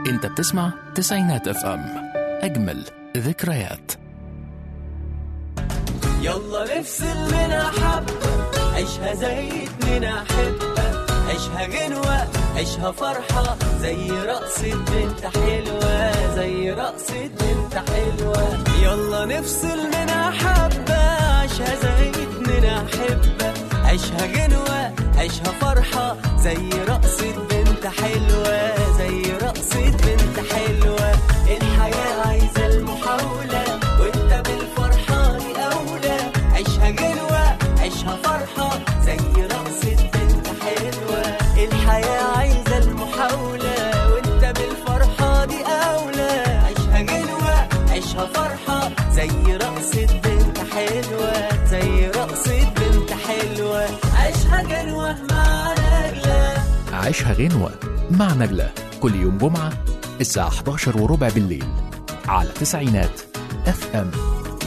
انت بتسمع تسعينات اف ام اجمل ذكريات يلا نفصل منها حبة عيشها زي اتنين أحبة عيشها غنوة عيشها فرحة زي رقصة بنت حلوة زي رقصة بنت حلوة يلا نفصل منها حبة عيشها زي اتنين أحبة عيشها غنوة عيشها فرحة زي رقصة بنت حلوة زي رقصة بنت حلوة الحياة عايزة المحاولة وانت بالفرحة دي أولى عيشها غنوة عيشها فرحة زي رقصة بنت حلوة الحياة عايزة المحاولة وانت بالفرحة دي أولى عيشها غنوة عيشها فرحة زي رقصة بنت حلوة زي رقصة بنت حلوة عيشها غنوة مع نجلة عيشها غنوة مع نجلة كل يوم جمعة الساعة 11 وربع بالليل على تسعينات اف ام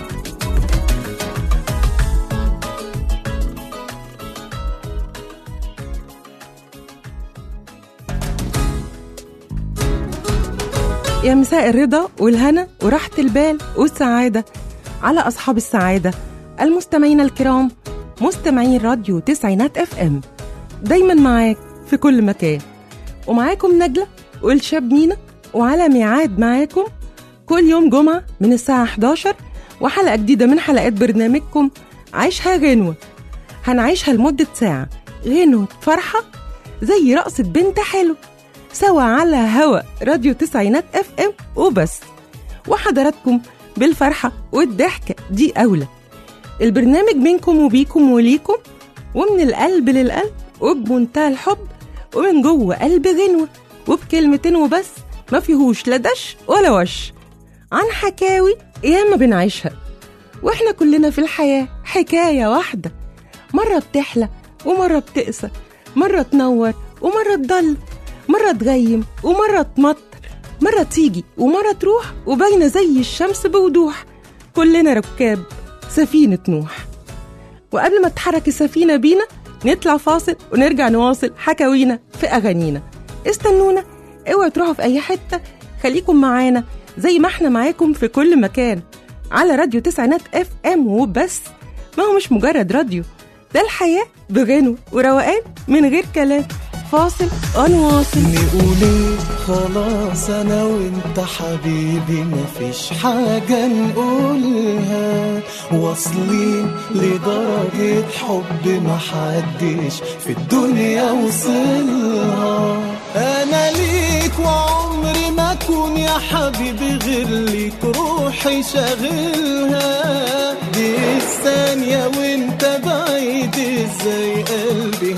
يا مساء الرضا والهنا وراحة البال والسعادة على أصحاب السعادة المستمعين الكرام مستمعين راديو تسعينات اف ام دايما معاك في كل مكان ومعاكم نجلة والشاب مينا وعلى ميعاد معاكم كل يوم جمعة من الساعة 11 وحلقة جديدة من حلقات برنامجكم عيشها غنوة هنعيشها لمدة ساعة غنوة فرحة زي رقصة بنت حلو سوا على هوا راديو تسعينات اف ام وبس وحضراتكم بالفرحة والضحكة دي أولى البرنامج بينكم وبيكم وليكم ومن القلب للقلب وبمنتهى الحب ومن جوه قلب غنوة وبكلمتين وبس ما فيهوش لا دش ولا وش عن حكاوي ياما بنعيشها واحنا كلنا في الحياة حكاية واحدة مرة بتحلى ومرة بتقسى مرة تنور ومرة تضل مرة تغيم ومرة تمطر مرة تيجي ومرة تروح وباينة زي الشمس بوضوح كلنا ركاب سفينة نوح وقبل ما تتحرك السفينة بينا نطلع فاصل ونرجع نواصل حكاوينا في أغانينا استنونا اوعوا تروحوا في أي حتة خليكم معانا زي ما احنا معاكم في كل مكان على راديو تسعينات اف ام وبس ما هو مش مجرد راديو ده الحياة بغنو وروقان من غير كلام فاصل ونواصل نقول ايه خلاص انا وانت حبيبي مفيش حاجة نقولها واصلين لدرجة حب محدش في الدنيا وصلها انا ليك وعمري ما اكون يا حبيبي غير ليك روحي شاغلها دي الثانية وانت بعيد ازاي قلبي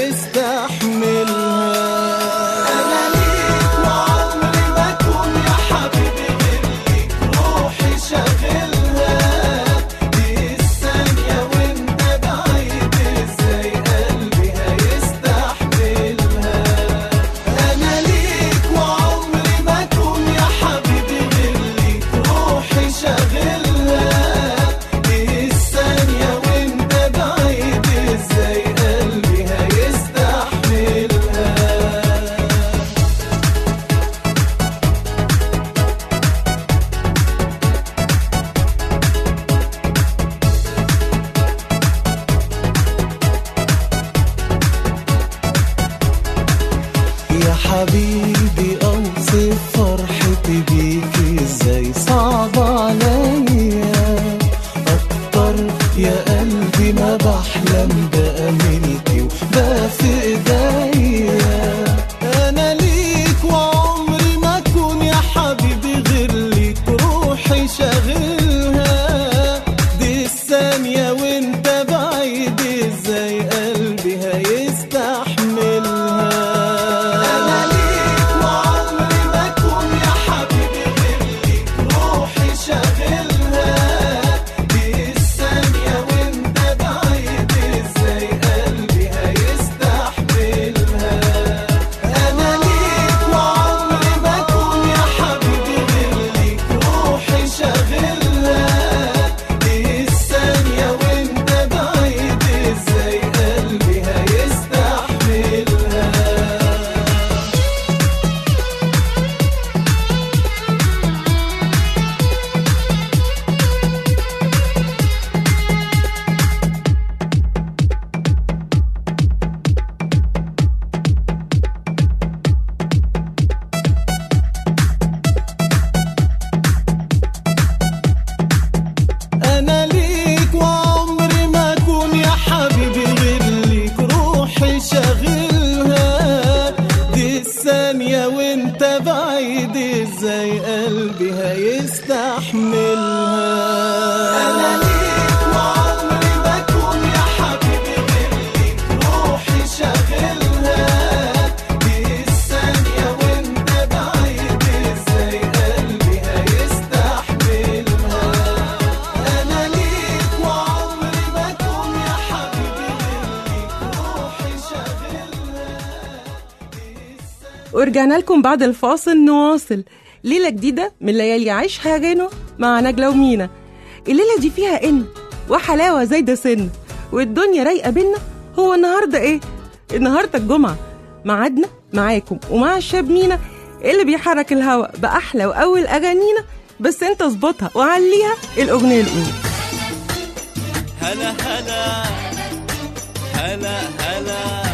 هيستحملها انا ليك وعمري ما اكون يا حبيبي غير ليك روحي شاغلها دي الثانية وانت بعيد ازاي قلبي هيستحملها انا ليك وعمري ما اكون يا حبيبي غير ليك روحي شاغلها دي الثانية وانت بعيد ازاي قلبي هيستحملها يا حبيبي اوصف فرحتي بيك ازاي صعب عليا اكتر يا قلبي ما بحلم بامنتي وبقى في ايديا انا ليك وعمري ما اكون يا حبيبي غير ليك روحي شاغلها دي الثانية وانت بعيد ازاي قلبي هيستحملها انا ليك وعمري ما اكون يا حبيبي غير بعيد ازاي قلبي هيستحملها انا ليك وعمري ما اكون يا حبيبي غير ليك روحي شاغلها دي الثانية وانت بعيد ازاي قلبي هيستحملها انا ليك وعمري ما اكون يا حبيبي غير ليك روحي شاغلها ورجعنا لكم بعد الفاصل نواصل ليلة جديدة من ليالي عيشها غنوة مع نجلة ومينا الليلة دي فيها إن وحلاوة زايدة سن والدنيا رايقة بينا هو النهاردة إيه؟ النهاردة الجمعة ميعادنا معاكم ومع الشاب مينا اللي بيحرك الهوا بأحلى وأول أغانينا بس أنت اظبطها وعليها الأغنية الأولى هلا هلا هلا هلا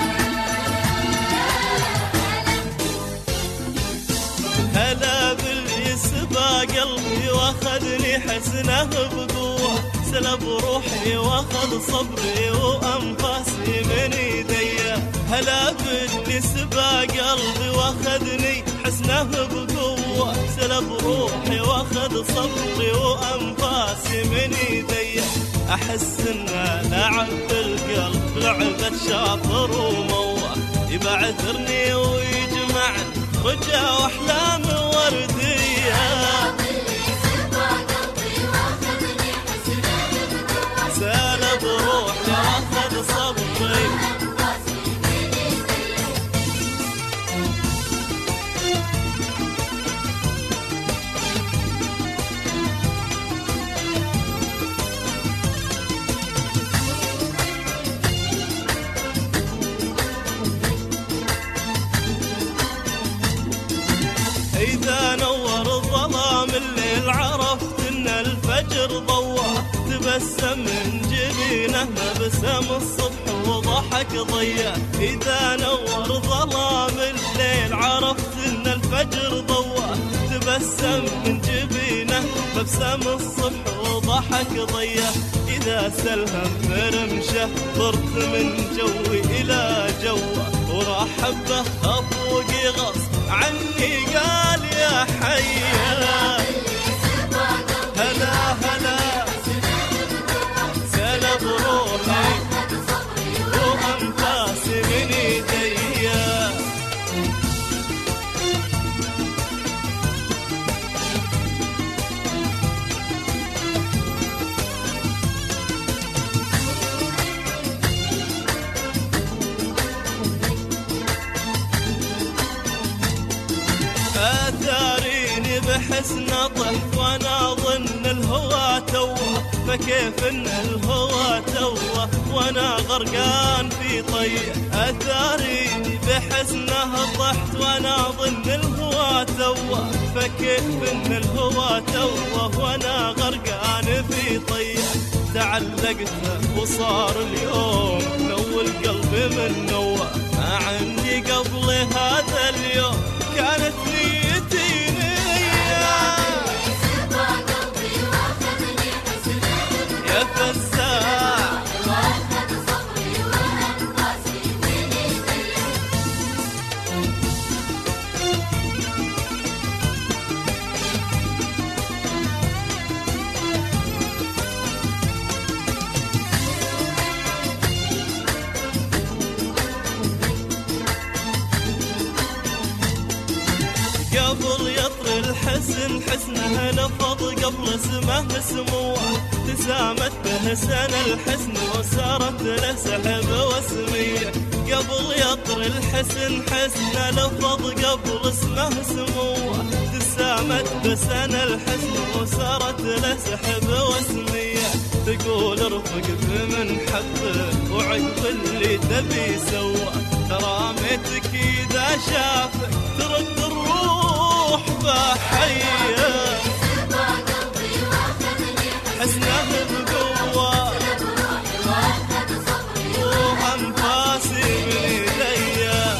هلا باللي سبا قلبي واخذني حزنه بقوه سلب روحي واخذ صبري وانفاسي من ايدي هلا باللي سبا قلبي واخذني حزنه بقوه سلب روحي واخذ صبري وانفاسي من ايدي احس انه لعب بالقلب لعبه شاطر وموه يبعثرني ويجمعني رجا واحلام ورديه سلب روحي واخذ صبري إذا نور الظلام الليل عرفت إن الفجر ضوى تبسم من جبينه مبسم الصبح وضحك ضيا إذا نور ظلام الليل عرفت إن الفجر ضوى تبسم من جبينه مبسم الصبح وضحك ضيا إذا سلهم برمشه طرت من جوي إلى جوه ورحب به أفوق غصب عني قال يا حيا هلا هلا سلب روحي وأنفاسي من ايديا أثاريني بحسن طحت وانا اظن الهوى توه فكيف ان الهوى توه وانا غرقان في طيه اثاريني بحسنه طحت وانا اظن الهوى توه فكيف ان الهوى توه وانا غرقان في طيه تعلقت وصار اليوم لو القلب من نوى ما عندي قبل هذا اليوم كانت نيتي نية يا فزاع قبل يطري الحسن حسنه لفظ قبل اسمه سموه تسامت به سنة الحسن وصارت له سحب وسمية قبل يطري الحسن حسنه لفظ قبل اسمه سموه تسامت بسنة الحسن وصارت له سحب وسمية تقول ارفق بمن حبك وعقب اللي تبي سوى كرامتك اذا شافك ترد الروح بحيه حسنه بقوه وانفاسي من ايديا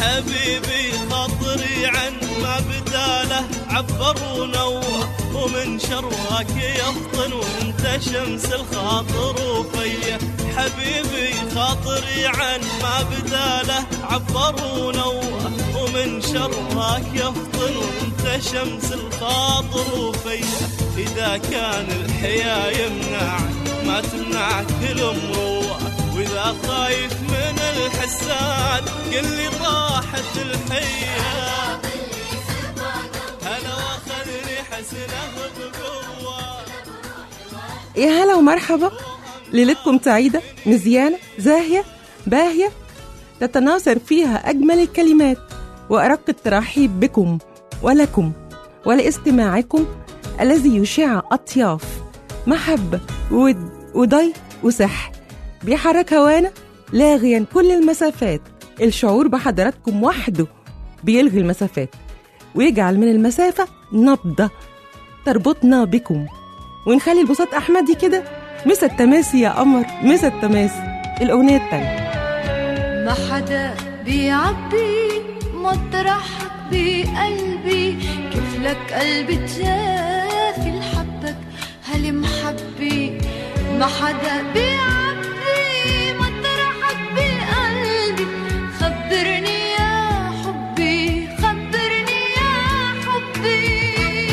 حبيبي خاطري عن ما بداله عبر ونوه ومن شرك يفطن وانت شمس الخاطر وفيه حبيبي خاطري عن ما بداله عبر ونوه ومن شرك يفطن وانت شمس الخاطر وفيه اذا كان الحياة يمنعك ما تمنعك المروءة واذا خايف من الحساد قل لي طاحت الحياه هلا واخذني حسنه بقوه يا هلا ومرحبا ليلتكم سعيدة مزيانة زاهية باهية تتناثر فيها أجمل الكلمات وأرق الترحيب بكم ولكم ولاستماعكم الذي يشع أطياف محبة ود وضي وسحر بيحرك هوانا لاغيا كل المسافات الشعور بحضراتكم وحده بيلغي المسافات ويجعل من المسافة نبضة تربطنا بكم ونخلي البساط أحمدي كده مسا التماسي يا قمر مسا التماسي الأغنية التانية ما حدا بيعبي مطرحك بقلبي كيف لك قلبي تجافي لحبك هالمحبي ما حدا بيعبي مطرحك بقلبي خبرني يا حبي خبرني يا حبي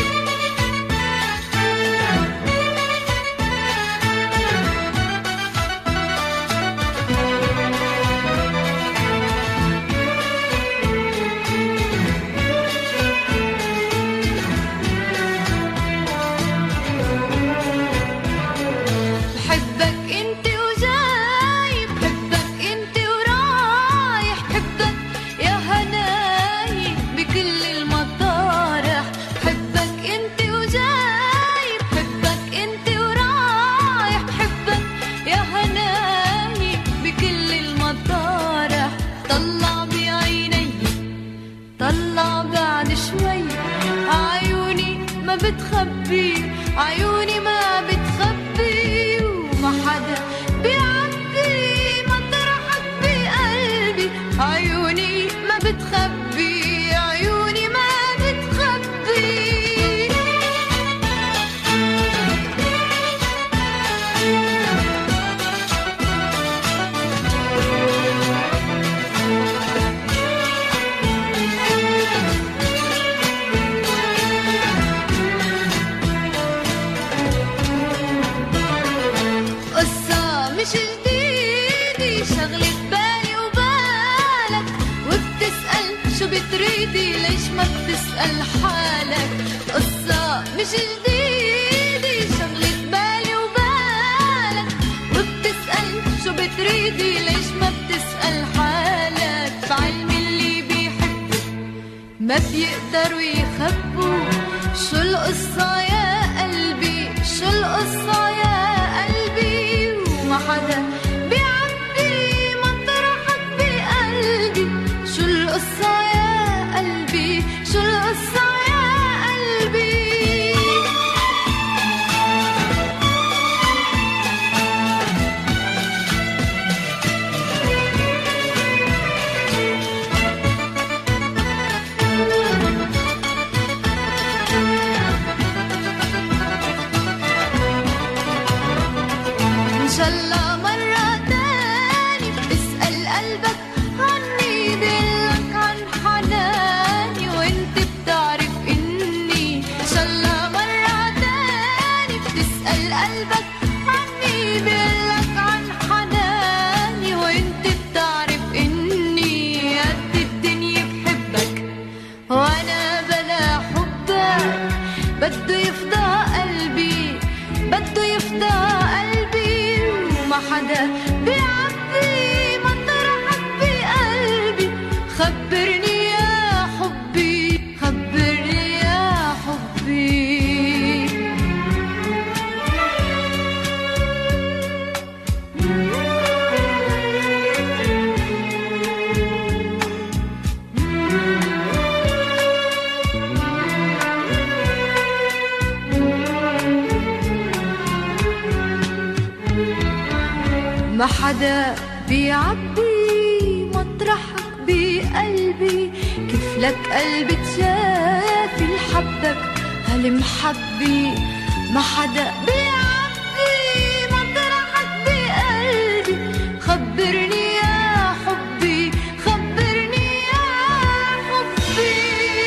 بحبك انت وجاي بحبك انت ورايح بحبك يا هناي بكل المطارح بحبك انت وجاي بحبك انت ورايح بحبك يا هناي بكل المطارح طلع بعيني طلع بعد شوي عيوني ما بتخبي عيوني ما بتخبي وما حدا بيعبي مطرحك بقلبي عيوني ما بتخبي عيوني ما بتخبي قصة مش جديدة شغلة بالي وبالك وبتسأل شو بتريدي ليش ما بتسأل حالك قصة مش جديدة شغلة بالي وبالك وبتسأل شو بتريدي ليش ما بتسأل حالك بعلم اللي بيحبك ما بيقدروا يخبوا شو القصة يا قلبي شو القصة يا قلبي وما حدا بيعبي مطرحك بقلبي شو القصة يا قلبي شو القصة يا قلبي إن شاء الله مرة تاني اسأل قلبك عني دلك عن حناني وانت بتعرف إني إن شاء الله مرة تاني بتسأل قلبك عني دلك عن حناني وانت بتعرف إني قد الدنيا بحبك وانا بلا حبك بده يفضى قلبي بده يفضى قلبي وما حدا بيعبي مطرحك بقلبي خبرني يا حبي خبرني يا حبي ما حدا بيعبي مطرحك مخبي قلبي كيف لك قلبي تشافي لحبك هالمحبي ما حدا بيعبي مطرحك بقلبي خبرني يا حبي خبرني يا حبي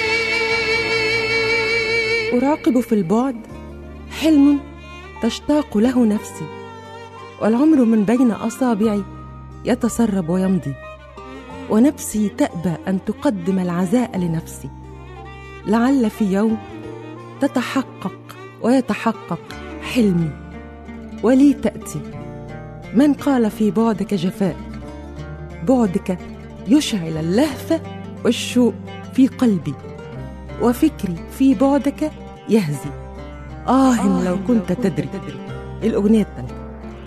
أراقب في البعد حلم تشتاق له نفسي والعمر من بين أصابعي يتسرب ويمضي ونفسي تأبى أن تقدم العزاء لنفسي لعل في يوم تتحقق ويتحقق حلمي ولي تأتي من قال في بعدك جفاء بعدك يشعل اللهفة والشوق في قلبي وفكري في بعدك يهزي آه لو كنت تدري الأغنية الثالثة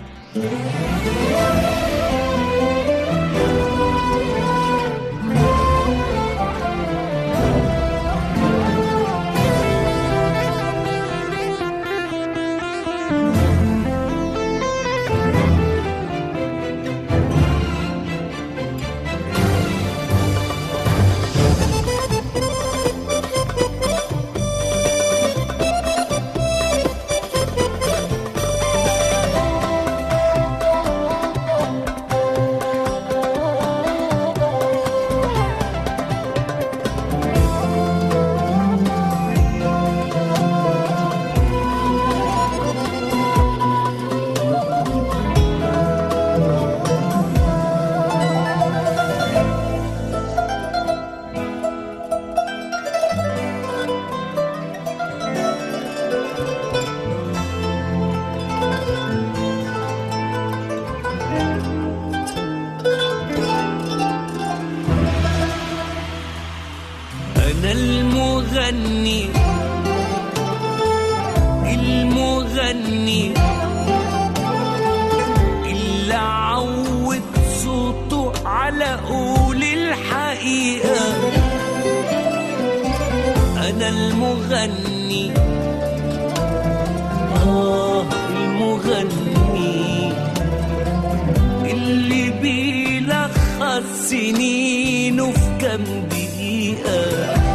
أنا المغني المغني اللي عود صوته على قول الحقيقة أنا المغني آه المغني اللي بيلخص سنينه في كام دقيقة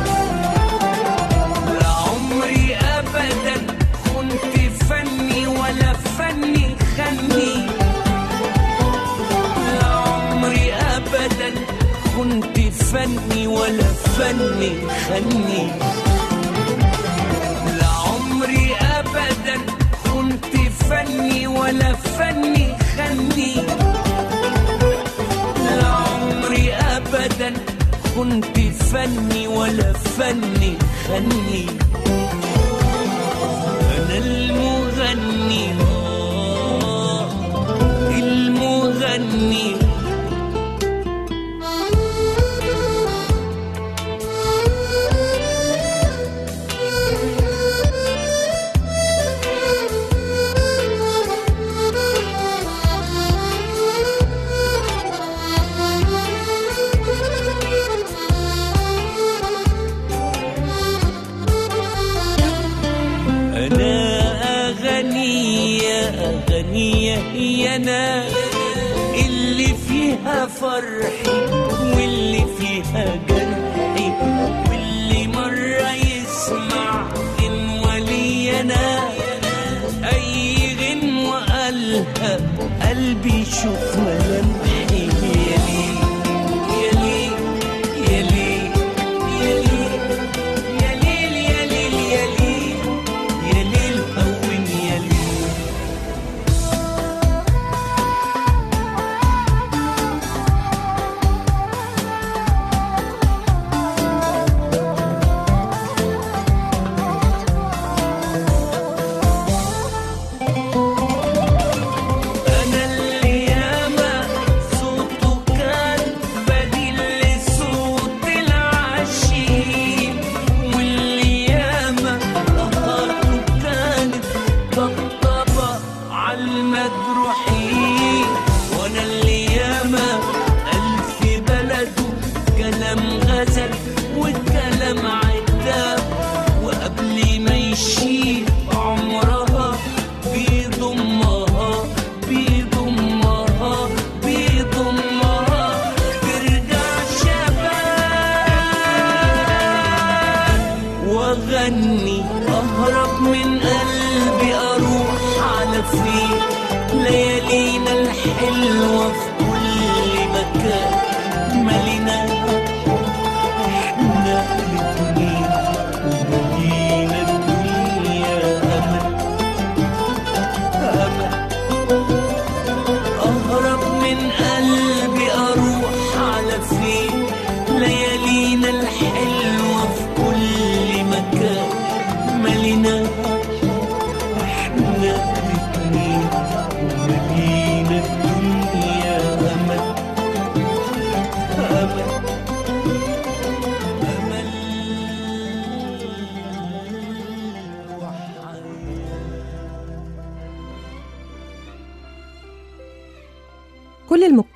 لا عمري أبدا كنت فني ولا فني خني لا عمري أبدا كنت فني ولا فني خني لا عمري أبدا كنت فني ولا فني خني لا عمري ابدا كنت فني ولا فني خني انا المغني آه، المغني أنا أغنية أغنية هي أنا اللي فيها فرحي واللي فيها جرحي واللي مرة يسمع غنوة لي أنا أي غنوة قالها قلبي يشوف ملامحي يا ليل يا ليل يا ليل يا ليل يا ليل يا ليل يا ليل يا ليل هون يا ليل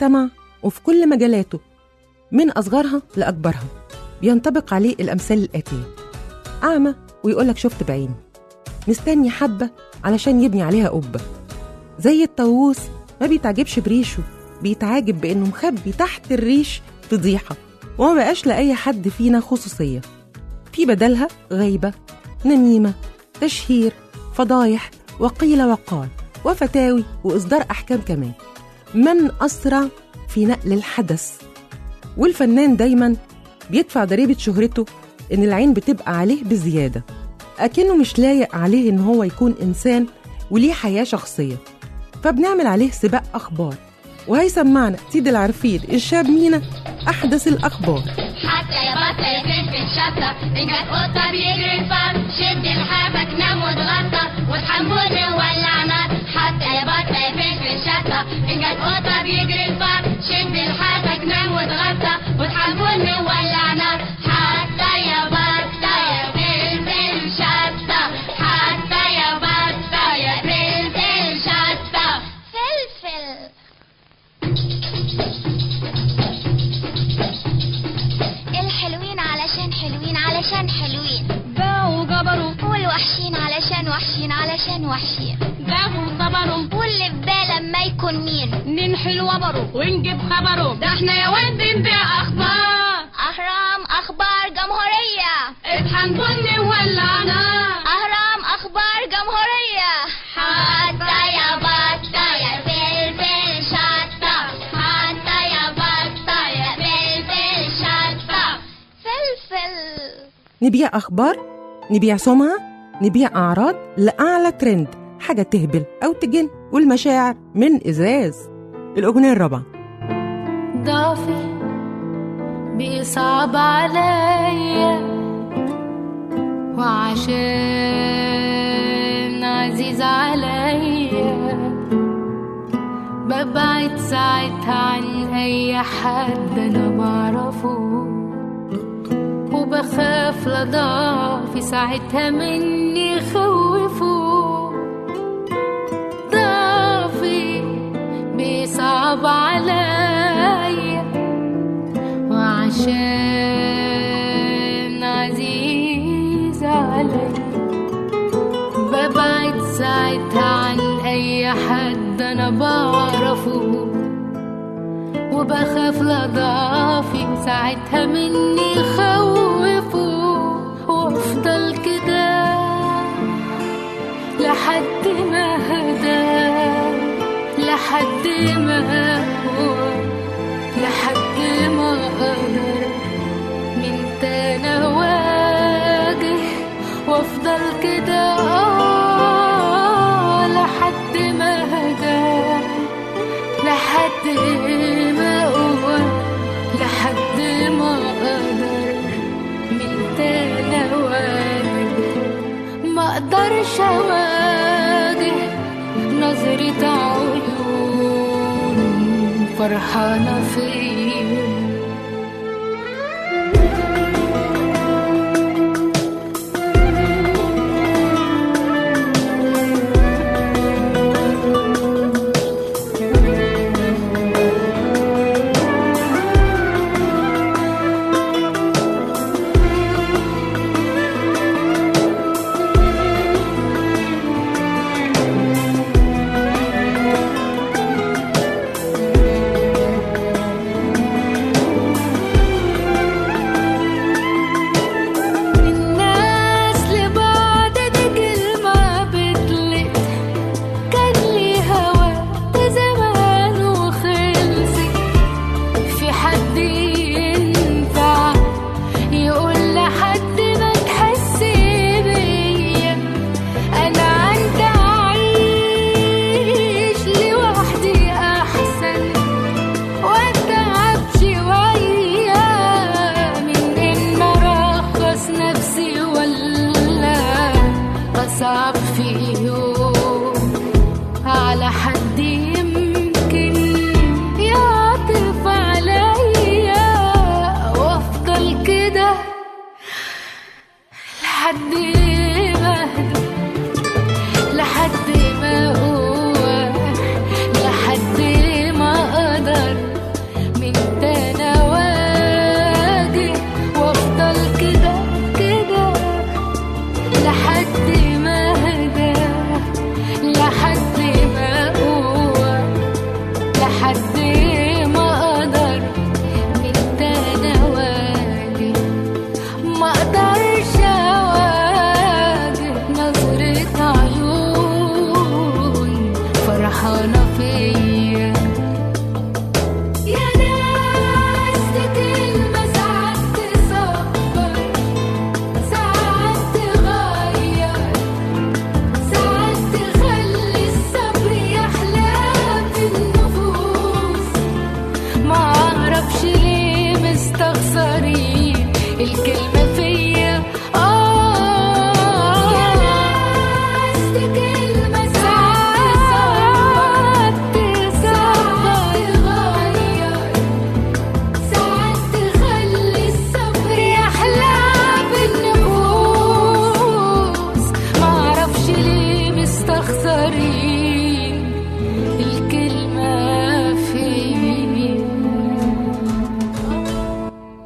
المجتمع وفي كل مجالاته من أصغرها لأكبرها بينطبق عليه الأمثال الآتية أعمى ويقولك شفت بعيني مستني حبة علشان يبني عليها قبة زي الطاووس ما بيتعجبش بريشه بيتعاجب بإنه مخبي تحت الريش فضيحة وما بقاش لأي حد فينا خصوصية في بدلها غيبة نميمة تشهير فضايح وقيل وقال وفتاوي وإصدار أحكام كمان من أسرع في نقل الحدث والفنان دايما بيدفع ضريبة شهرته إن العين بتبقى عليه بزيادة أكنه مش لايق عليه إن هو يكون إنسان وليه حياة شخصية فبنعمل عليه سباق أخبار وهيسمعنا سيد العارفين الشاب مينا أحدث الأخبار حتى يا بطة يا فلفل شطة إن جت قطة بيجري الفار شد لحافك نام واتغطى وتحملني وولع نار حتى يا بطة يا فلفل شطة إن جت قطة بيجري الفار شد لحافك نام واتغطى وتحملني وولع نار حتى يا بطة يا فلفل شطة حتى يا بطة يا فلفل شطة فلفل الحلوين علشان حلوين علشان حلوين باعوا وجبروا والوحشين علشان وحشين علشان وحشين باعوا وجبروا واللي في بالك ما يكون مين ننحل وبروا ونجيب خبره ده احنا يا ولد نبيع اخبار اهرام اخبار جمهورية اطحن بني ولعنا اهرام اخبار جمهورية حتى يا بطة يا فلفل شطة حتى يا بطة يا فلفل شطة فلفل نبيع أخبار نبيع سمعة نبيع أعراض لأعلى ترند حاجة تهبل أو تجن والمشاعر من إزاز الأغنية الرابعة ضعفي بيصعب عليا وعشان عزيز عليا ببعد ساعتها عن أي حد أنا بعرفه وبخاف لضعفي ساعتها مني يخوفه ضعفي بيصعب عليا وعشان عزيز علي ببعد ساعتها عن أي حد أنا بعرفه وبخاف لضعفي ساعتها مني يخوفه وافضل كده لحد ما هدى لحد ما هو لحد ما اقدر من تاني اواجه وافضل كده آه لحد ما هدى لحد ما اقوى لحد ما اقدر من تاني اواجه ما اقدرش اواجه نظرة عيون فرحانة فيا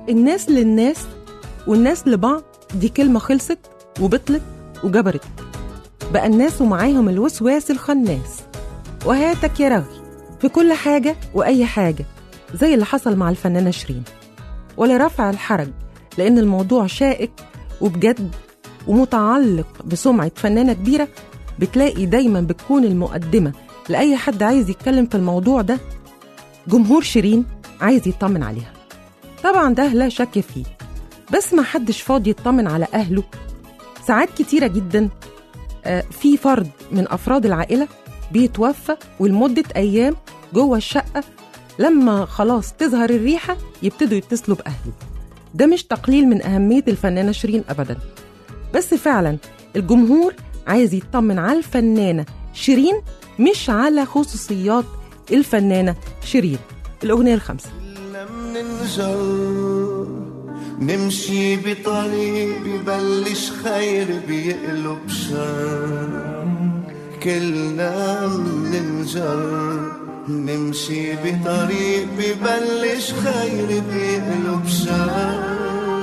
الناس للناس والناس لبعض دي كلمة خلصت وبطلت وجبرت بقى الناس ومعاهم الوسواس الخناس وهاتك يا رغي في كل حاجة وأي حاجة زي اللي حصل مع الفنانة شيرين ولا رفع الحرج لأن الموضوع شائك وبجد ومتعلق بسمعة فنانة كبيرة بتلاقي دايما بتكون المقدمة لأي حد عايز يتكلم في الموضوع ده جمهور شيرين عايز يطمن عليها طبعا ده لا شك فيه بس ما حدش فاضي يطمن على أهله ساعات كتيرة جدا آه، في فرد من أفراد العائلة بيتوفى ولمدة أيام جوه الشقة لما خلاص تظهر الريحة يبتدوا يتصلوا بأهله ده مش تقليل من أهمية الفنانة شيرين أبدا بس فعلا الجمهور عايز يطمن على الفنانة شيرين مش على خصوصيات الفنانة شيرين الأغنية الخامسة كلنا مننجر نمشي بطريق ببلش خير بيقلب شر كلنا مننجر نمشي بطريق ببلش خير بيقلب شر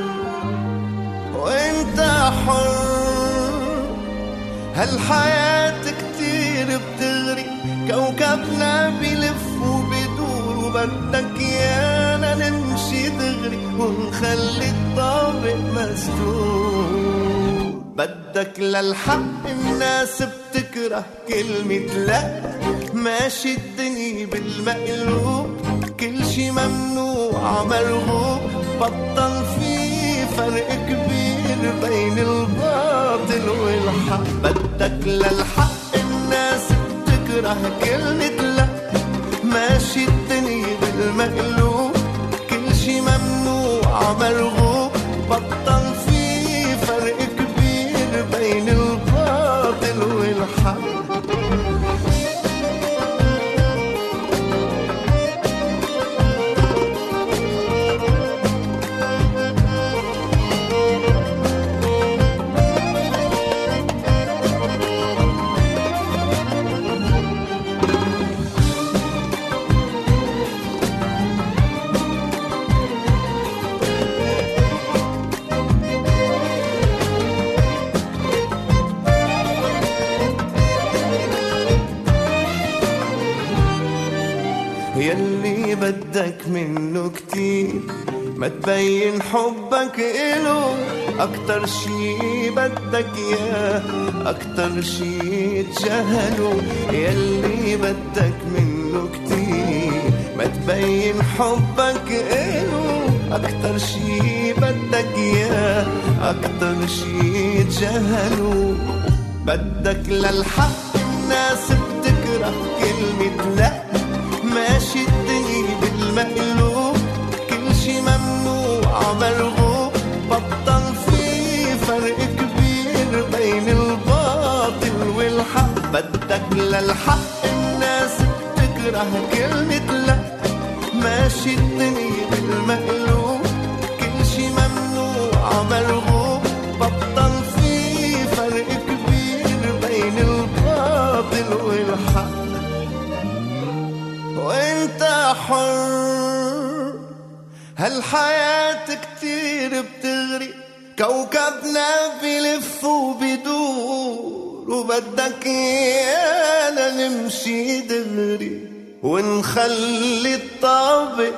وانت حر هالحياة كتير بتغري كوكبنا بيلف وبدور وبدك يانا نمشي دغري ونخلي الطابق مسدود بدك للحق الناس بتكره كلمة لا ماشي الدنيا بالمقلوب كل شي ممنوع مرغوب بطل في فرق كبير بين الباطل والحق بدك للحق الناس بتكره كلمة لا ماشي الدنيا بالمقلوب كل شي ممنوع مرغوب بطل في فرق كبير بين الباطل والحق يلي بدك منه كتير ما تبين حبك إله أكتر شي بدك إياه أكتر شي تجاهله يلي بدك منه كتير ما تبين حبك إله أكتر شي بدك إياه أكتر شي تجاهله بدك للحق الناس بتكره كلمة لأ ماشي الدنيا بالمقلوب كل شي ممنوع مرغوب بطل في فرق كبير بين الباطل والحق بدك للحق الناس بتكره كلمة لا ماشي الدنيا بالمقلوب كل شي ممنوع مرغوب بطل في فرق كبير بين الباطل والحق وانت حر هالحياة كتير بتغري كوكبنا بيلف وبيدور وبدك ايانا نمشي دغري ونخلي الطابق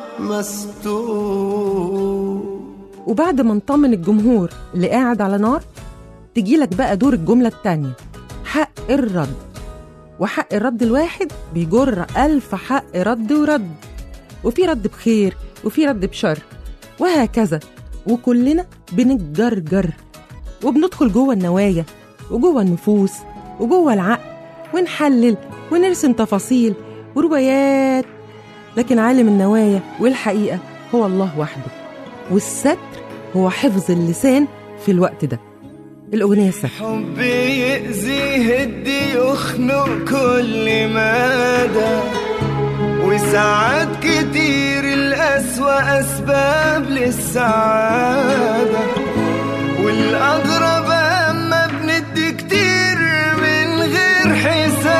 مستور وبعد ما نطمن الجمهور اللي قاعد على نار تجيلك بقى دور الجملة التانية حق الرد وحق الرد الواحد بيجر ألف حق رد ورد وفي رد بخير وفي رد بشر وهكذا وكلنا بنتجرجر وبندخل جوه النوايا وجوه النفوس وجوه العقل ونحلل ونرسم تفاصيل وروايات لكن عالم النوايا والحقيقة هو الله وحده والستر هو حفظ اللسان في الوقت ده الأغنية السهلة حبي يأذي هدي يخنق كل مدى وساعات كتير الأسوأ أسباب للسعادة والأغرب أما بندي كتير من غير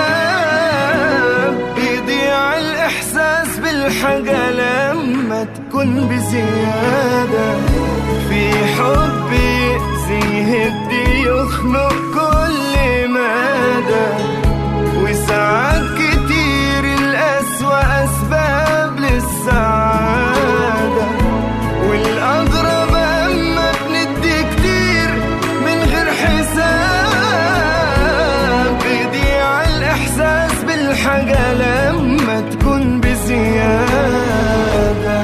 حساب بيضيع الإحساس بالحاجة لما تكون تكون بزيادة في حب يأذي يهدي يخنق كل مدى وساعات كتير الأسوأ أسباب للسعادة والأغرب أما بندي كتير من غير حساب بيضيع الإحساس بالحاجة لما تكون بزيادة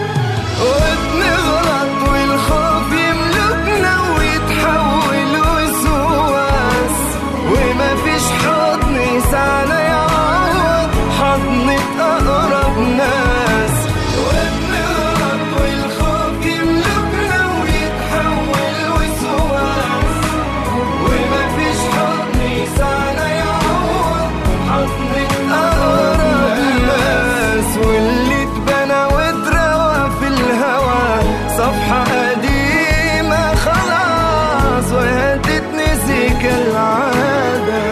وبنغلط والخوف يملكنا ويتحول وسواس وما فيش حضن يسعنا يعوض حضنة أقرب ناس وبنغلط والخوف يملكنا ويتحول وسواس وما فيش حضن يسعنا يعوض حضنة أقرب ناس واللي اتبنى واتروى في الهوى صفحة قديمة خلاص وهتتنسي كالعادة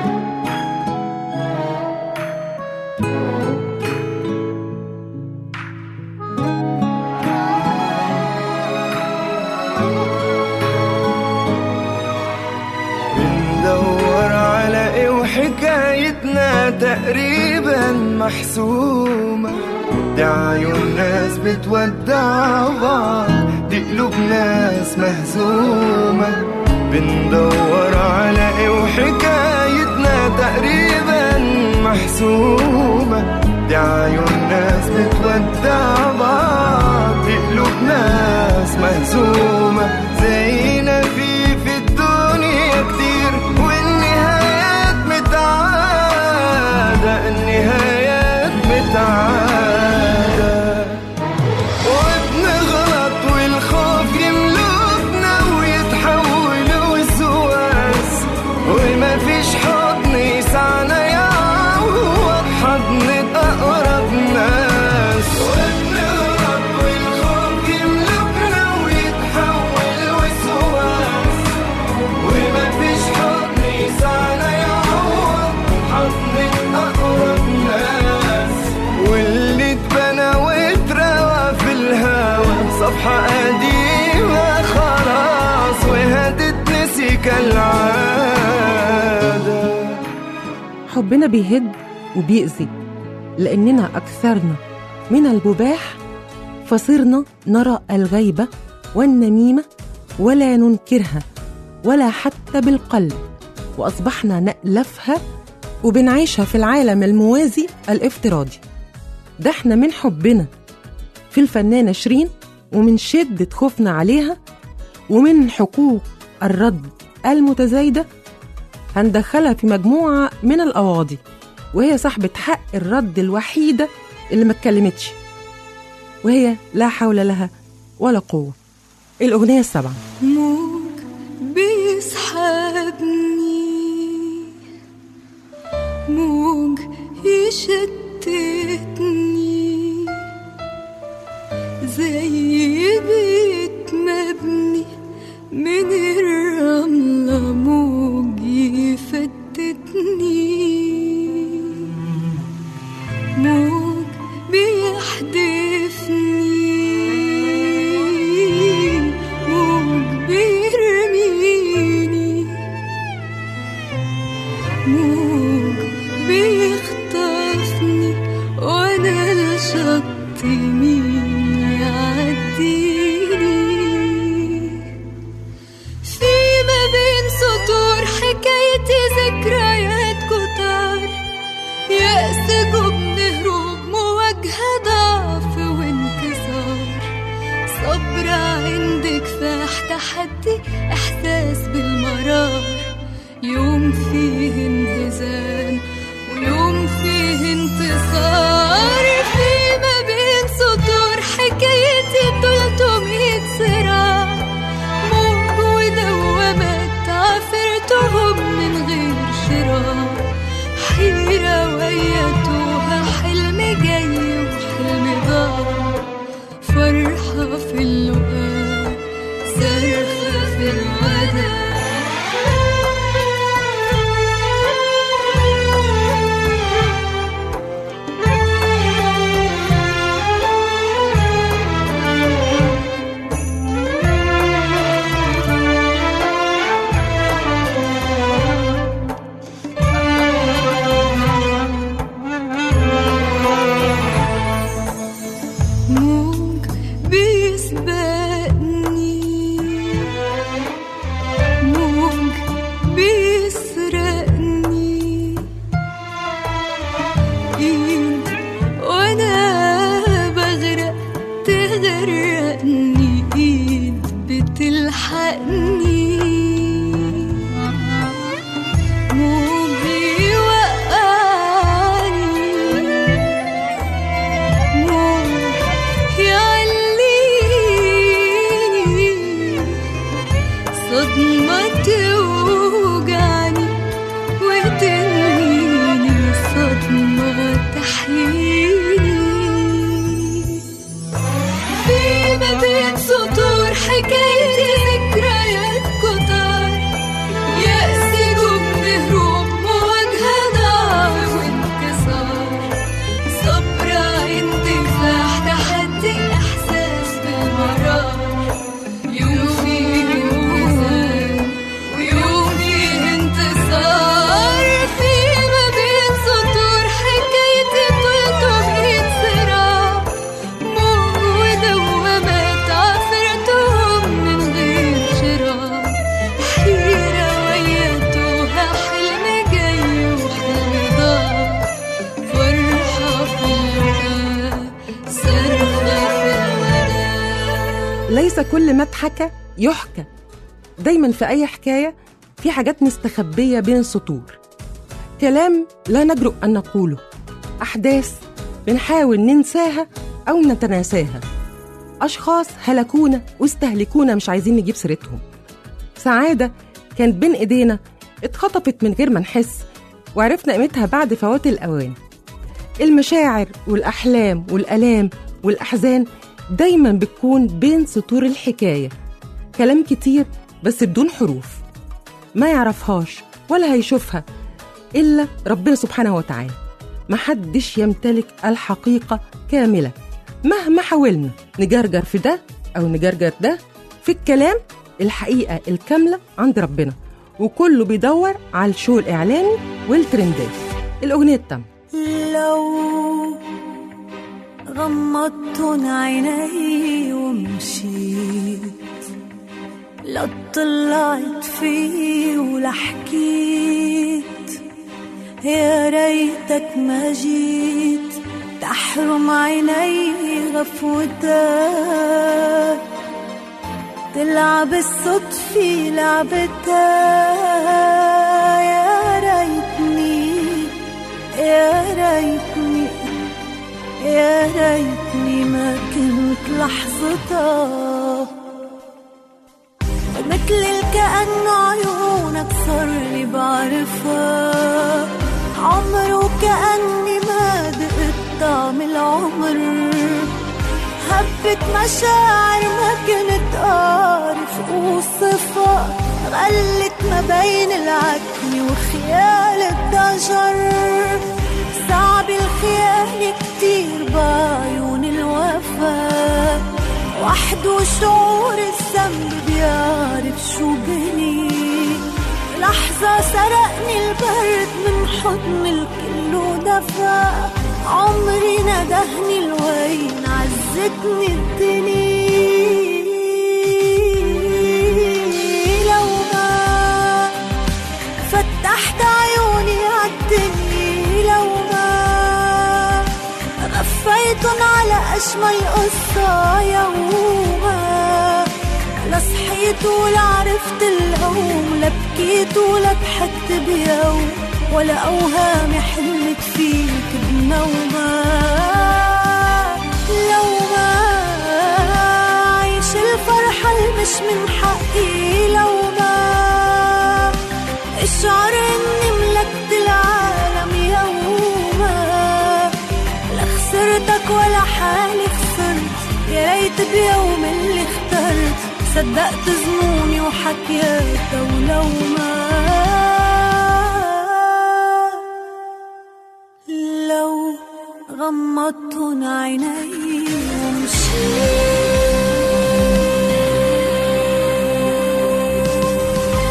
بندور على ايه وحكايتنا تقريبا محسومة دي عيون ناس بتودع بعض دي قلوب ناس مهزومة بندور على ايه وحكايتنا تقريبا محسومة دي عيون ناس بتودع بعض دي قلوب ناس مهزومة زينا في في الدنيا كتير والنهايات متعادة النهايات متعادة وبنغلط والخوف يملكنا ويتحول وسواس وما فيش حضن يسعنا يعوض حضن أقرب ناس وبنغلط والخوف يملكنا ويتحول وسواس وما فيش حضن يسعنا يعوض حضن أقرب ناس واللي اتبنى واتروى في الهوى صفحة قديمة خلاص وهتتنسي كالعادة حبنا بيهد وبيأذي لأننا أكثرنا من المباح فصرنا نرى الغيبة والنميمة ولا ننكرها ولا حتى بالقلب وأصبحنا نألفها وبنعيشها في العالم الموازي الافتراضي ده احنا من حبنا في الفنانة شيرين ومن شدة خوفنا عليها ومن حقوق الرد المتزايدة هندخلها في مجموعة من الأواضي وهي صاحبة حق الرد الوحيدة اللي ما اتكلمتش وهي لا حول لها ولا قوة الأغنية السبعة موج بيسحبني موج يشتتني زي بيت مبني من الرملة موج يفتتني موج بيحدفني موج بيرميني موج بيخطفني وانا الشط مين يعديني في ما بين سطور حكايتي ذكريات كتار يأس جبن هروب مواجهة ضعف وانكسار صبر عند كفاح تحدي إحساس بالمرار يوم فيه انهزام ويوم فيه انتصار في ما بين سطور حكايتي تلتمية صراع موج ودوامات عفرتهم من غير شراع حيرة ويتوها حلم جاي وحلم ضاع فرحة في اللقاء صرخة في الوداع بتغرقني ايد بتلحقني موج يوقعني موج يعليني صدمة توجعني وتنهيني صدمة تحييني في ما بين سطور حكايتي ذكريات كتار يأس جبن هروب مواجهة ضعف وانكسار صبر اندفاع تحدي إحساس بالمرار يوم فيه انهزام ويوم فيه انتصار في ما بين سطور حكايتي طولته ميت صراع موج ودوامات عفرتهم من غير شراع حيرة ويتوها حلم جاي وحلم ضاع فرحة في الهنا صرخة في الهنا ليس كل ما اتحكى يحكى دايما في أي حكاية في حاجات مستخبية بين السطور كلام لا نجرؤ أن نقوله أحداث بنحاول ننساها أو نتناساها أشخاص هلكونا واستهلكونا مش عايزين نجيب سيرتهم سعادة كانت بين إيدينا اتخطفت من غير ما نحس وعرفنا قيمتها بعد فوات الأوان المشاعر والأحلام والآلام والأحزان دايما بتكون بين سطور الحكاية كلام كتير بس بدون حروف ما يعرفهاش ولا هيشوفها إلا ربنا سبحانه وتعالى محدش يمتلك الحقيقة كاملة مهما حاولنا نجرجر في ده أو نجرجر ده في الكلام الحقيقة الكاملة عند ربنا وكله بيدور على الشو الإعلامي والترندات الأغنية التامة لو غمضت عيني ومشيت لا طلعت فيه ولا حكيت يا ريتك ما جيت تحرم عيني غفوتك تلعب الصدفة لعبتها يا ريتني يا ريتني يا ريتني ما كنت لحظتها مثل الكأن عيونك صار لي بعرفها عمر وكأني ما دقت طعم العمر هبت مشاعر ما كنت أعرف أوصفها غلت ما بين العتمة وخيال الضجر صعب الخيال كتير بعيون الوفا وحده شعور الذنب بيعرف شو بني لحظة سرقني البرد من حضن الكل ودفى عمري ندهني الوين عزتني الدنيا لو ما فتحت عيوني عالدنيا لو ما غفيتن على أجمل قصة يوما لا صحيت ولا عرفت الهوم لا بكيت ولا ضحكت بيوم ولا أوهامي حلمت فيك بنومة لو ما عيش الفرحة اللي مش من حقي لو ما اشعر اني ملكت العالم يوما لا خسرتك ولا حالي خسرت يا ريت بيوم اللي اخترت صدقت ظنوني وحكيتها ولو ما لو غمضت عيني ومشيت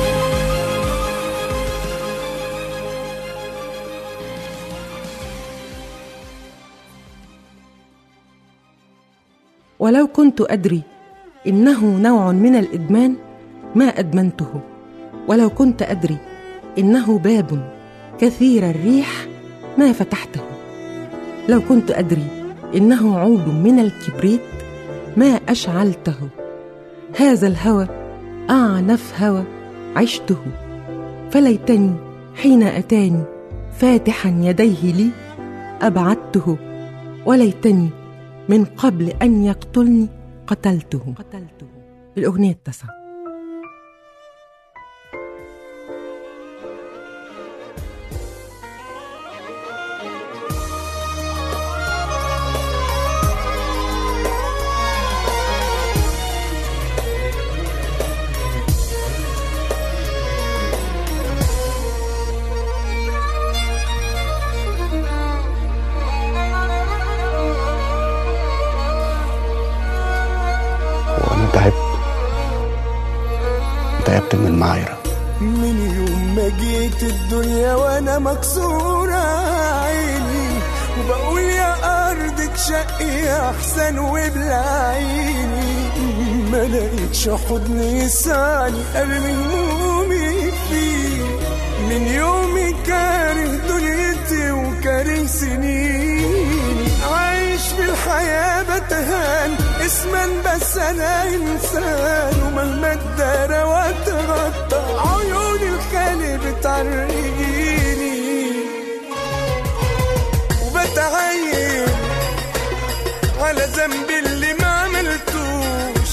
ولو كنت أدري إنه نوع من الإدمان ما أدمنته ولو كنت أدري إنه باب كثير الريح ما فتحته لو كنت أدري إنه عود من الكبريت ما أشعلته هذا الهوى أعنف هوى عشته فليتني حين أتاني فاتحا يديه لي أبعدته وليتني من قبل أن يقتلني قتلته قتلته الأغنية التاسعة وانا تعبت تعبت من المعايرة من يوم ما جيت الدنيا وانا مكسورة عيني وبقول يا ارضك شقي احسن وبلا عيني ما لقيتش حضن يسعني ارمي همومي فيه من يومي كاره دنيتي وكاره سنيني عايش في الحياة بتهان اسما بس انا انسان ومهما اتدارى واتغطى عيون الخالي بتعرقيني وبتعين على ذنبي اللي ما عملتوش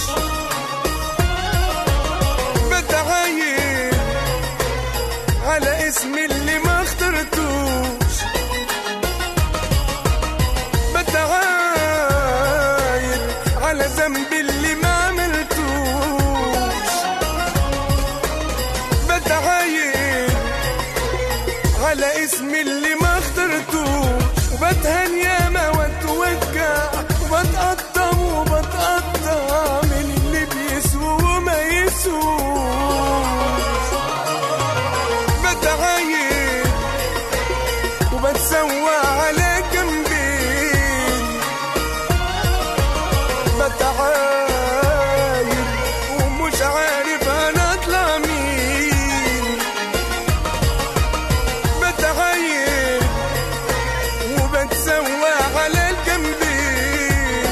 بتعين على اسمي اللي ما اخترتوش بتعاير على ذنبي اللي ما عملتوش بتعاير على اسمي اللي ما اخترتوش وبتهان ياما واتوجع وبتقطم وبتقطع من اللي بيسوى وما يسوش بتعاير وبتسوى على جنبين بتعاير ومش عارف انا اطلع مين بتعاير وبتسوى على الجنبين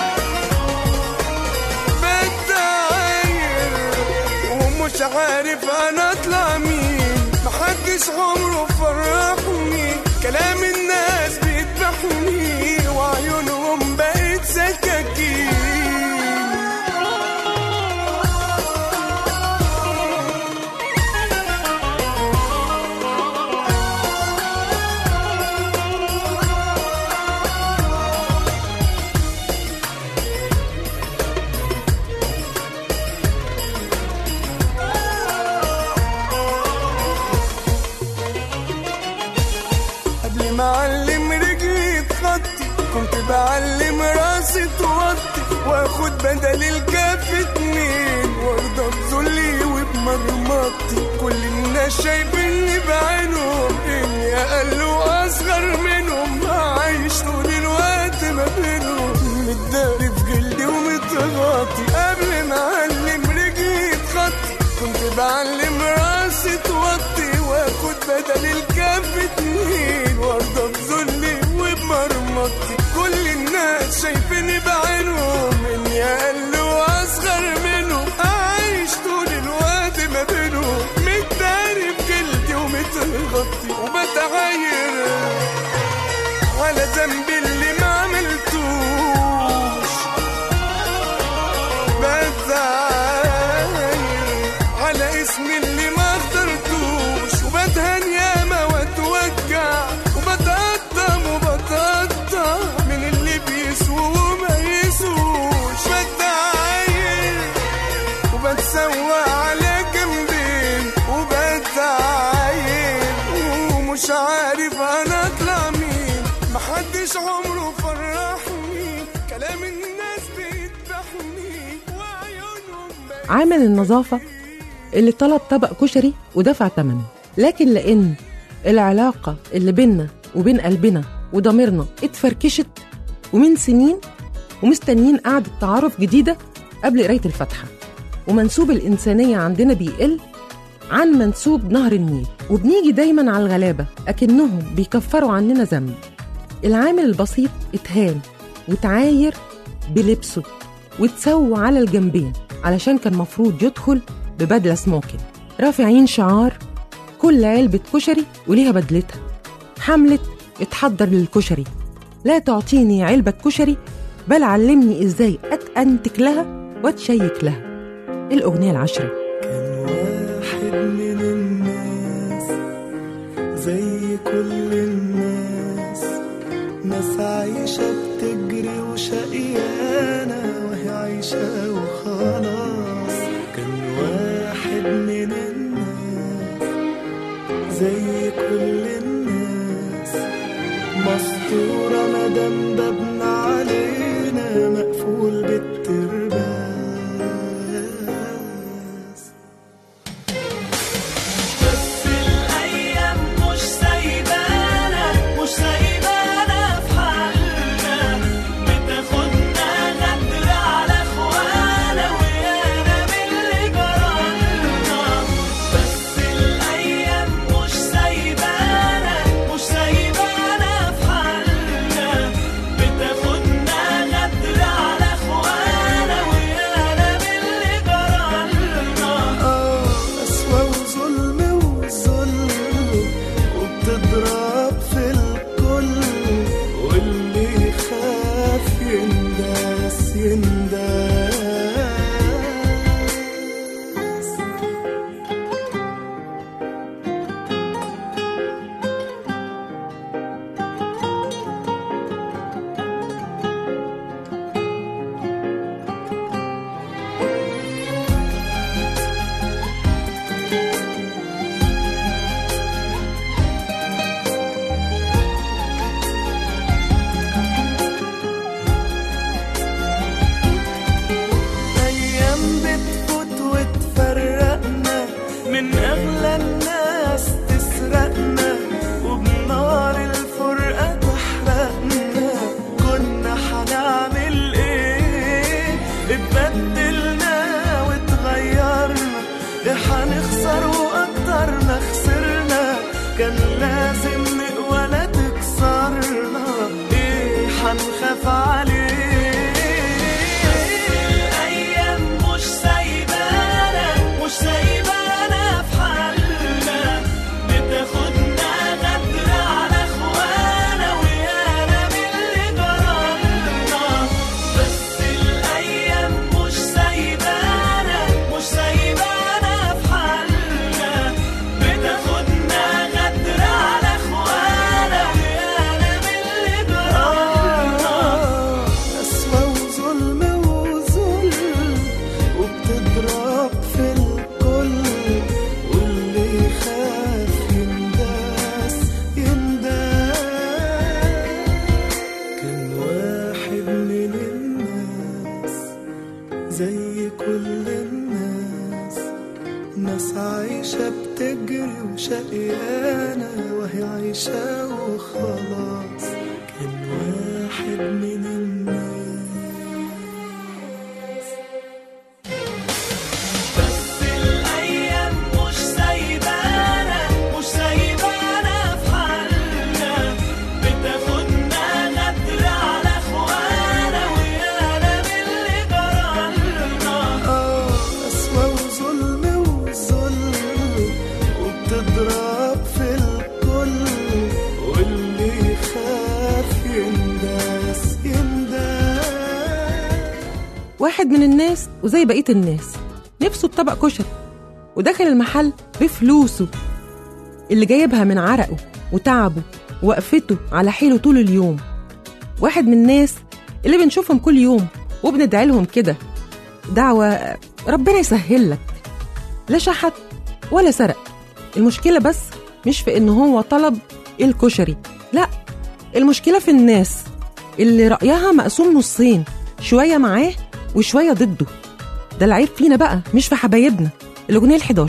بتعاير ومش عارف انا اطلع مين محدش عمره فرحني كلام الناس بيذبحني وعيونهم بقت سكاكين قبل ما اعلم رجلي تخطي كنت بعلم راسي توطي واخد بدل الكف اتنين وارضى بذلي وبمرمطتي كل الناس شايفيني بعينهم اني اقل واصغر منهم عايش طول الوقت ما بينهم متداري في جلدي ومتغطي قبل ما اعلم رجلي تخطي كنت بعلم راسي توطي واخد بدل الكف اتنين وارضى بذلي وبمرمطتي كل الناس شايفيني بعينهم اني اقل واصغر منهم عايش طول الوقت ما بينهم متداري بجلدي ومتغطي وبتعاير على ذنبي اللي ما عملتوش بتعاير على اسمي اللي ما اخترتوش وبتهان ياما واتوجع وبتقطم وبتقطع من اللي بيسوى وما يسوش بتعاير وبتسوى على جنبين وبتعاير ومش عارف انا اطلع مين محدش عمره فرحني كلام الناس بيذبحني وعيونهم عامل النظافة اللي طلب طبق كشري ودفع ثمنه لكن لأن العلاقة اللي بينا وبين قلبنا وضميرنا اتفركشت ومن سنين ومستنيين قعدة تعارف جديدة قبل قراية الفاتحة ومنسوب الإنسانية عندنا بيقل عن منسوب نهر النيل وبنيجي دايما على الغلابة أكنهم بيكفروا عننا ذنب العامل البسيط اتهان وتعاير بلبسه وتسووا على الجنبين علشان كان مفروض يدخل ببدلة سموكن رافعين شعار كل علبة كشري وليها بدلتها حملة اتحضر للكشري لا تعطيني علبة كشري بل علمني ازاي اتأنتك لها واتشيك لها الأغنية العشرة واحد من الناس زي كل الناس ناس عايشة بتجري وشقيانة وهي عايشة وخلاص كان واحد من الناس زي كل الناس مسطورة مدام بابنا علينا مقفول بالترباس بس الأيام مش سايبانا مش سايبانا في حالنا بتاخدنا غدر على إخوانا ويانا من اللي جرالنا بس الأيام مش سايبانا مش سايبانا في حالنا بتاخدنا غدر على إخوانا ويانا من اللي جرالنا قسوة وظلم وظلم وبتضرب في الكل واللي يخاف ينداس ينداس أيام بتفوت وتفرقنا من أغلى الناس تسرقنا وبنار الفرقة تحرقنا كنا حنعمل إيه اتبدلنا وتغيرنا إيه حنخسر وأكتر ما خسرنا كان لازم نقوى لا تكسرنا إيه حنخاف عليه الأيام مش سايبانا مش سايبانا في حالنا بتاخدنا غدر على إخوانا ويانا من اللي جرالنا بس الأيام مش سايبانا مش سايبانا في حالنا بتاخدنا غدر على إخوانا ويانا من اللي جرالنا قسوة وظلم وظلم وبتضرب في الكل واللي يخاف ينداس ينداس كان واحد من الناس زي كل الناس ناس عايشة بتجري وشقيانة وهي عايشة وخلاص كان واحد من الناس بس الأيام مش سايبانا مش سايبانا في حالنا بتاخدنا غدر على إخوانا ويانا من اللي جرالنا قسوة وظلم وظلم وبتضرب في الكل واللي يخاف ينداس ينداس واحد من الناس وزي بقية الناس نفسه بطبق كشري ودخل المحل بفلوسه اللي جايبها من عرقه وتعبه ووقفته على حيله طول اليوم واحد من الناس اللي بنشوفهم كل يوم وبندعي لهم كده دعوة ربنا يسهل لك لا شحت ولا سرق المشكلة بس مش في إن هو طلب الكشري لا المشكلة في الناس اللي رأيها مقسوم نصين شوية معاه وشوية ضده ده العيب فينا بقى مش في حبايبنا الأغنية ال11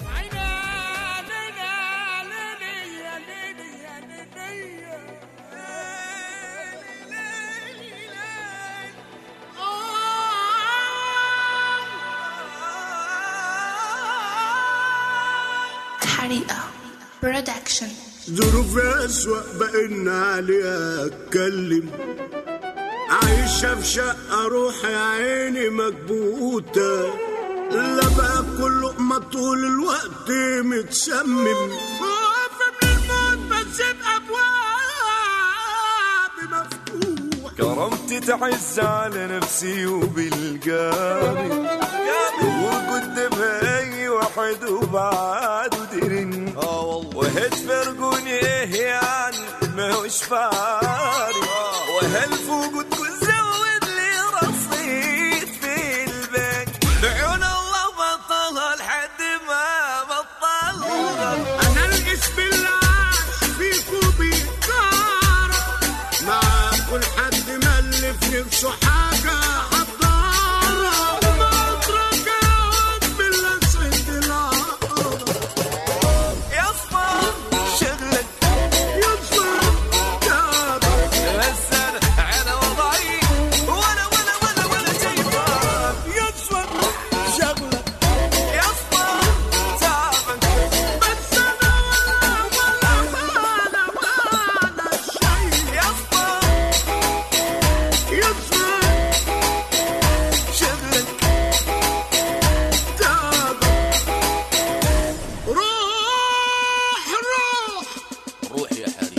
حريقة برودكشن ظروف أسوأ بقينا عليها أتكلم عايز شاف شقة روح يا عيني مكبوتة لا بقى كل لقمة طول الوقت متسمم خوف من الموت بس بأبواب مفتوحة كرمتي تعز على نفسي وبالقامي وقدام اي واحد وبعد ودرن وهد فرقوني ايه يعني ما هوش فاري وهالفوق تكون زود لي رصيد في البيت بعيون الله بطلها لحد ما بطلها انا الاسم اللي عاش فيكو بيتكرر مع كل حد ملف نفسه حاجة حضارة بضرب جواب بالاسد العقرب يا صفا شغلك يصفر جابك بس انا على وضعي وانا وانا وانا وانا جايبك يصفر شغلك يصفى تعبك بس انا ولا ولا ولا ولا شيء يصفى يصفر شغلك جابك روح روح روح يا حريم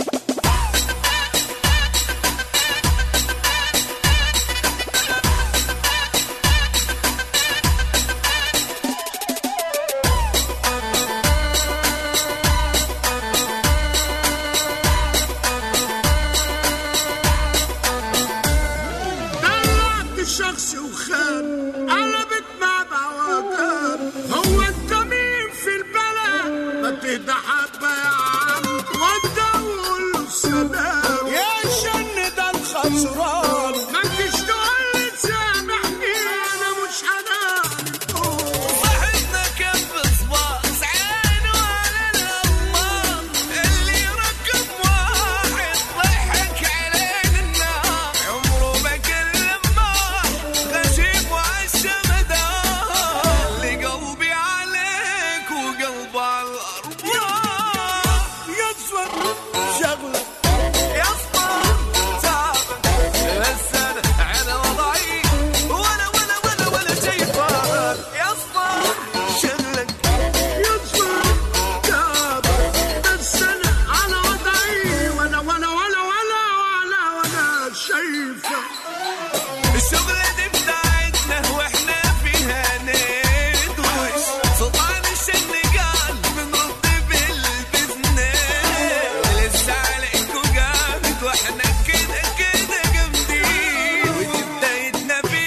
دلعت الشخص وخان قلبت مع بعوجان هو انت مين في البلد ما تهدى حبه يا عم وانت قول له السلام يا شن ده الخسران ما تجيش تقول لي سامحني انا مش هنام صحتنا كف صباص عين ولا الأمار اللي ركب واحد ضحك علينا النار عمره ما كلم غشيم وعالشمدان اللي قلبي عليك وقلبه على الأرض يصفر شغلك يصفى تعبك بس انا على وضعي وانا وانا وانا وانا شايفك يصفى شغلك يصفر جابك بس انا على وضعي وانا وانا وانا وانا وانا وانا شايفك الشغلة دي بتاعتنا واحنا فيها ندوش سلطان الشنقال بنرد بالبزنس لسه عليكوا جامد واحنا كده كده جامدين ودي بدايتنا في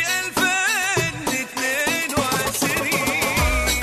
2022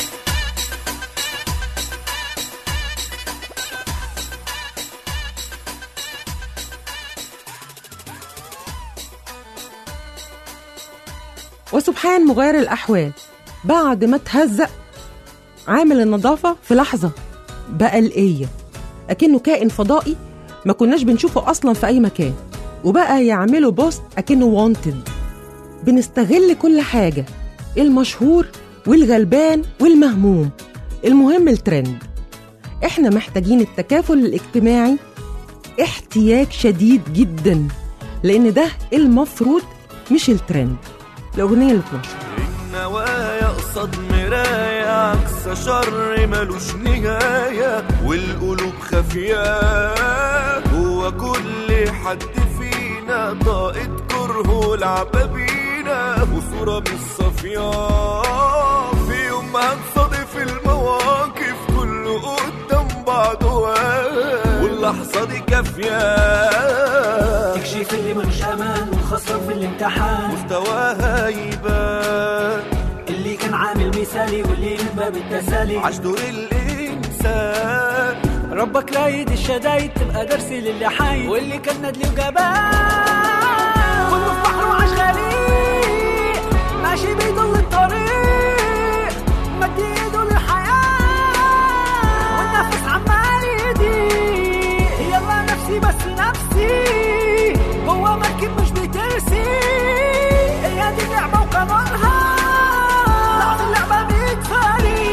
وسبحان مغير الأحوال بعد ما تهزق عامل النظافة في لحظة بقى لقية أكنه كائن فضائي ما كناش بنشوفه أصلا في أي مكان وبقى يعملوا بوست أكنه وانتد بنستغل كل حاجة المشهور والغلبان والمهموم المهم الترند احنا محتاجين التكافل الاجتماعي احتياج شديد جدا لان ده المفروض مش الترند الاغنيه اللي 12 النوايا قصاد مراية عكس شر ملوش نهاية والقلوب خافية هو كل حد فينا طاقة كره لعبة بينا وصورة بالصفية في يوم هنصادف المواقف كله قدام بعضه واللحظة دي كافية تكشف اللي ملوش امان والخسران في الامتحان مستواها يبان اللي كان عامل مثالي واللي ينبى بالتسالي عاش دور الإنسان ربك رايد الشدايد تبقى درس للي حي واللي كان ندلي وجبان كله في بحر وعاش غريق ماشي بيضل الطريق مد ايده للحياة والنفس عمال يضيق يلا نفسي بس نفسي جوه مركب مش بترسي هي دي لعبة وقمرها لعب اللعبة ميت فريق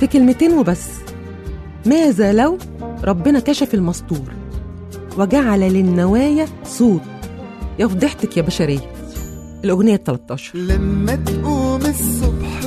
في كلمتين وبس ماذا لو ربنا كشف المستور وجعل للنوايا صوت يا فضحتك يا بشرية الأغنية 13 لما تقوم الصبح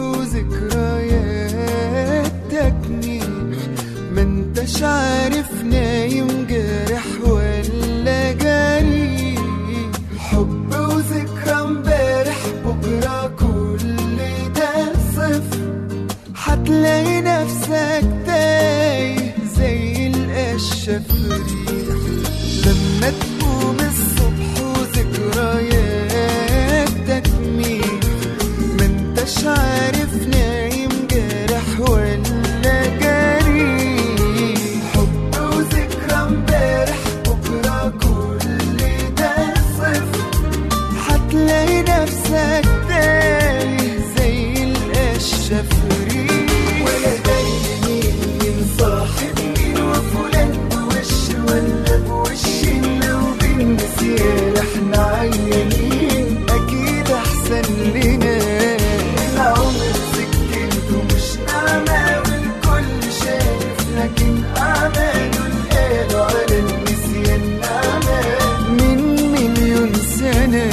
وذكرياتك نيخ ما انتش عارف نايم جارح ولا جريح حب وذكرى امبارح بكرة كل ده صفر هتلاقي نفسك تايه زي القشة في ريح لما تقوم الصبح وذكرياتك مين ما انتش عارف نايم جارح ولا جريح حب وذكرى امبارح بكرة كل ده صفر هتلاقي نفسك تايه زي القشة في ريح ولا دايما مين مين صاحب مين وفلان بوش ولا بوش لو بالنسيان احنا عيانين اكيد احسن لنا العمر سكنته مش نعمة والكل شايف لكن اعماله القالوا على النسيان نعمة من مليون سنة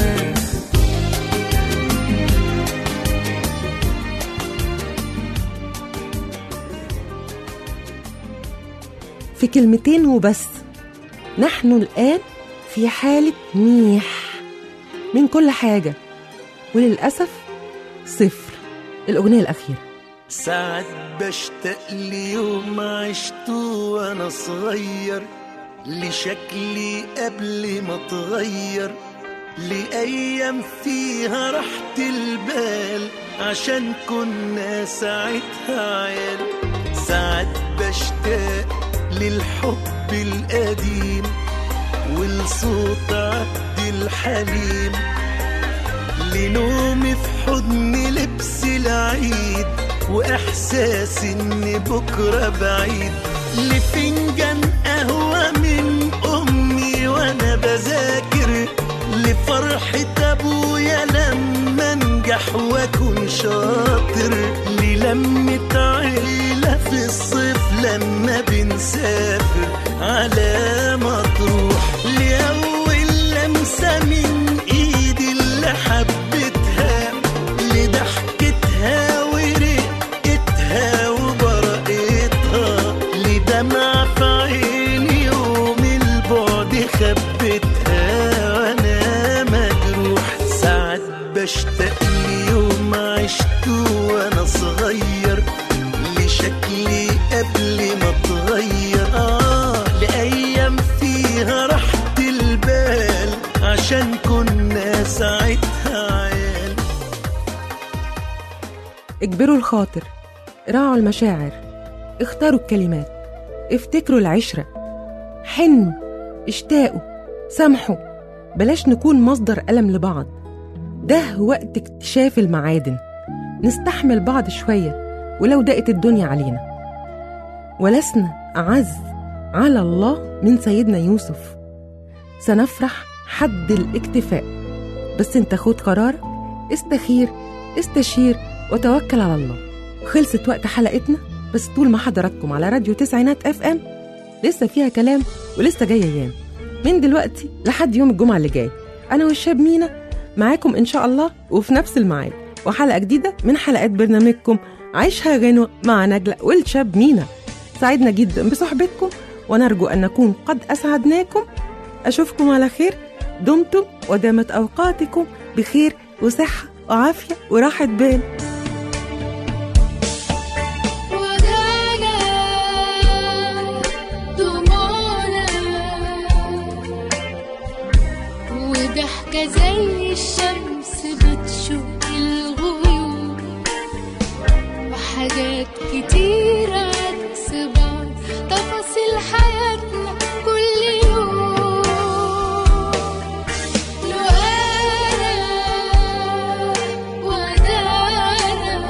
في كلمتين وبس نحن الآن في حالة ميح من كل حاجة وللأسف صفر الأغنية الأخيرة ساعات بشتاق ليوم عشته وانا صغير لشكلي قبل ما اتغير لأيام فيها راحة البال عشان كنا ساعتها عيال ساعات بشتاق للحب القديم ولصوت عبد الحليم لنومي في حضن لبس العيد واحساس ان بكره بعيد لفنجان قهوه من امي وانا بذاكر لفرحه ابويا لما انجح واكون شاطر للمه عيله في الصيف لما بنسافر على مطروح لاول لمسه من ايدي اللي حبيتها لضحكتها ورقتها وبرقتها لدمع في عيني يوم البعد خبتها وانا مجروح ساعات بشتاق ليوم عشته وانا صغير لشكلي قبل ما اتغير اه لايام فيها راحة البال عشان كنا ساعتها عيال اجبروا الخاطر راعوا المشاعر اختاروا الكلمات افتكروا العشرة حنوا اشتاقوا سامحوا بلاش نكون مصدر ألم لبعض ده وقت اكتشاف المعادن نستحمل بعض شوية ولو ضاقت الدنيا علينا ولسنا أعز على الله من سيدنا يوسف سنفرح حد الاكتفاء بس انت خد قرارك استخير استشير وتوكل على الله خلصت وقت حلقتنا بس طول ما حضراتكم على راديو تسعينات اف ام لسه فيها كلام ولسه جايه ايام من دلوقتي لحد يوم الجمعه اللي جاي انا والشاب مينا معاكم ان شاء الله وفي نفس الميعاد وحلقه جديده من حلقات برنامجكم عيشها غنوه مع نجله والشاب مينا سعدنا جدا بصحبتكم ونرجو ان نكون قد اسعدناكم اشوفكم على خير دمتم ودامت اوقاتكم بخير وصحه وعافيه وراحه بال ودانا دموعنا وضحكة زي الشمس بتشق الغيوم وحاجات كتير عكس بعض تفاصيل حياتنا كل يوم لو أنا ودانا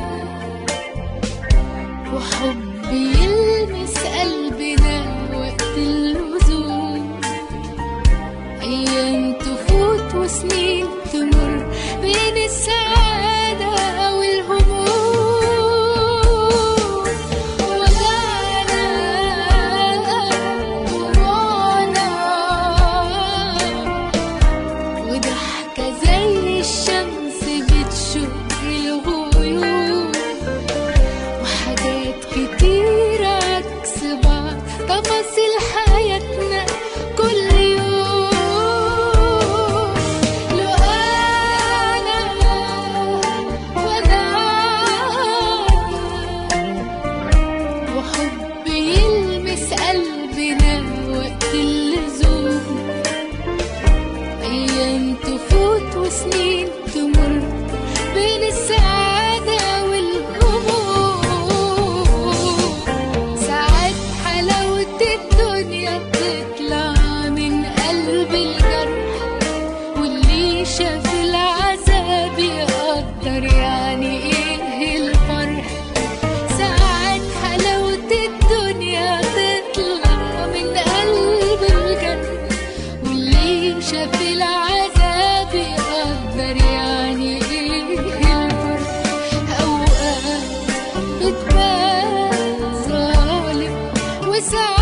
وحب يلمس قلبنا وقت اللزوم أيام تفوت وسنين وساعات